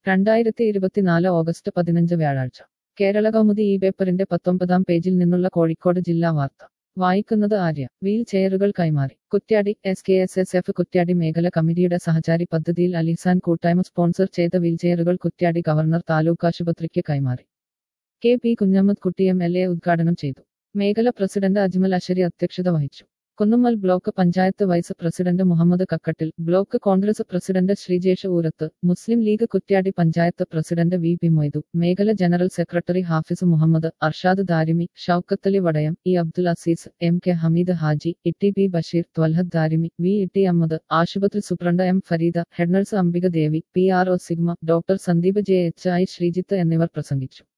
രണ്ടായിരത്തി ഇരുപത്തിനാല് ഓഗസ്റ്റ് പതിനഞ്ച് വ്യാഴാഴ്ച കേരള കൗമുദി ഈ പേപ്പറിന്റെ പത്തൊമ്പതാം പേജിൽ നിന്നുള്ള കോഴിക്കോട് ജില്ലാ വാർത്ത വായിക്കുന്നത് ആര്യ വീൽ ചെയറുകൾ കൈമാറി Kuttiady S K S S F Kuttiady മേഖല കമ്മിറ്റിയുടെ സഹചാരി പദ്ധതിയിൽ അലിസാൻ കൂട്ടായ്മ സ്പോൺസർ ചെയ്ത വീൽചെയറുകൾ കുറ്റ്യാടി ഗവർണർ താലൂക്ക് ആശുപത്രിക്ക് കൈമാറി കെ പി കുഞ്ഞമ്മദ് കുട്ടി എം എൽ എ ഉദ്ഘാടനം ചെയ്തു മേഖല പ്രസിഡന്റ് അജ്മൽ അഷരി അധ്യക്ഷത വഹിച്ചു Kunnummal block panchayat vice president Muhammad Kakkattil block Congress president Sreejesh Oorath Muslim League Kuttiady panchayat president V P Moythu മേഖല general secretary Hafiz Muhammad Arshad Darimi Shoukathali Vadayam E Abdul Azeez M K Hameed Haji Itti P Basheer Thwalhad Darimi V Itti Ahammed ആശുപത്രി superintendent M Fareeda head nurse Ambika Devi P R O Sigma doctor Sandeep J H I Sreejith എന്നിവർ പ്രസംഗിച്ചു